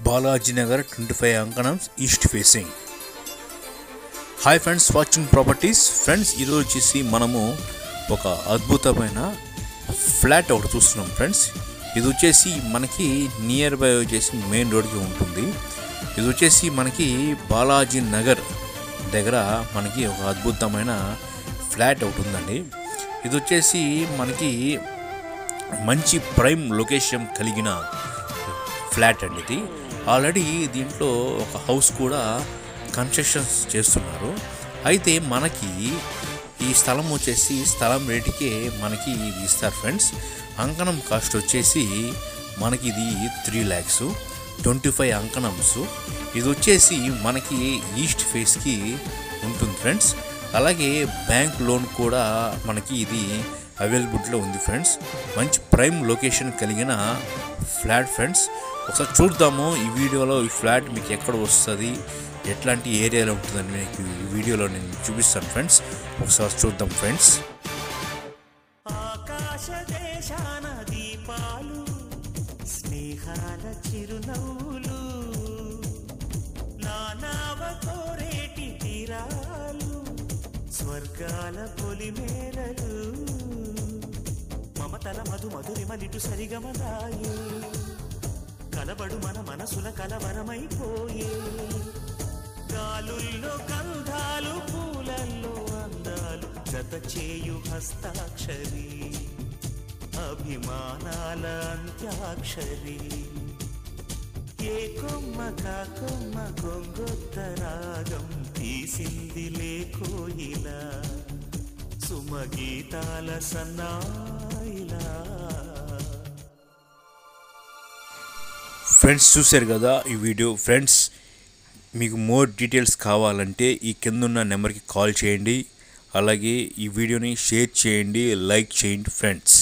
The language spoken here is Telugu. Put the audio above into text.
బాలాజీ నగర్ ట్వంటీ ఫైవ్ అంకణమ్స్ east facing hi friends watching properties friends ఈరోజు వచ్చేసి మనము ఒక అద్భుతమైన ఫ్లాట్ ఒకటి చూస్తున్నాం ఫ్రెండ్స్ ఇది వచ్చేసి మనకి నియర్ బై వచ్చేసి మెయిన్ రోడ్కి ఉంటుంది ఇది వచ్చేసి మనకి బాలాజీ నగర్ దగ్గర మనకి ఒక అద్భుతమైన ఫ్లాట్ ఒకటి ఉందండి ఇది వచ్చేసి మనకి మంచి ప్రైమ్ లొకేషన్ కలిగిన ఫ్లాట్ అండి ఇది ఆల్రెడీ దీంట్లో ఒక హౌస్ కూడా కన్స్ట్రక్షన్స్ చేస్తున్నారు అయితే మనకి ఈ స్థలం వచ్చేసి స్థలం రేటుకే మనకి ఇది ఇస్తారు ఫ్రెండ్స్ అంకణం కాస్ట్ వచ్చేసి మనకి ఇది త్రీ ల్యాక్స్ ట్వంటీ ఫైవ్ అంకణమ్స్ ఇది వచ్చేసి మనకి ఈస్ట్ ఫేస్కి ఉంటుంది ఫ్రెండ్స్ అలాగే బ్యాంక్ లోన్ కూడా మనకి ఇది అవైలబిలిటీలో ఉంది ఫ్రెండ్స్ మంచి ప్రైమ్ లొకేషన్ కలిగిన ఫ్లాట్ ఫ్రెండ్స్ ఒకసారి చూద్దాము ఈ వీడియోలో ఈ ఫ్లాట్ మీకు ఎక్కడ వస్తుంది ఎట్లాంటి ఏరియాలో ఉంటుందని మీకు ఈ వీడియోలో నేను చూపిస్తాను ఫ్రెండ్స్ ఒకసారి చూద్దాం ఫ్రెండ్స్ ఆకాశ దేశాన దీపాలు స్నేహాల చిరునవ్వులు నానావ కోరేటి తీరాలు స్వర్గాల పొలిమేరలు మమతల మధు మధురిమలిటు సరిగమలాయే కలబడు మన మనసుల కలవరమైపోయే గాలుల్లో గంధాలు పూలల్లో అందాలు జత చేయు హస్తాక్షరి అభిమానాల అంత్యాక్షరి ఏ కొమ్మ కా కొమ్మ గొంగొత్త రాగం తీసింది లేకోయిలా సుమగీతాల సన్నాయిలా ఫ్రెండ్స్ చూశారు కదా ఈ వీడియో ఫ్రెండ్స్ మీకు మోర్ డీటెయిల్స్ కావాలంటే ఈ కింద ఉన్న నెంబర్కి కాల్ చేయండి అలాగే ఈ వీడియోని షేర్ చేయండి లైక్ చేయండి ఫ్రెండ్స్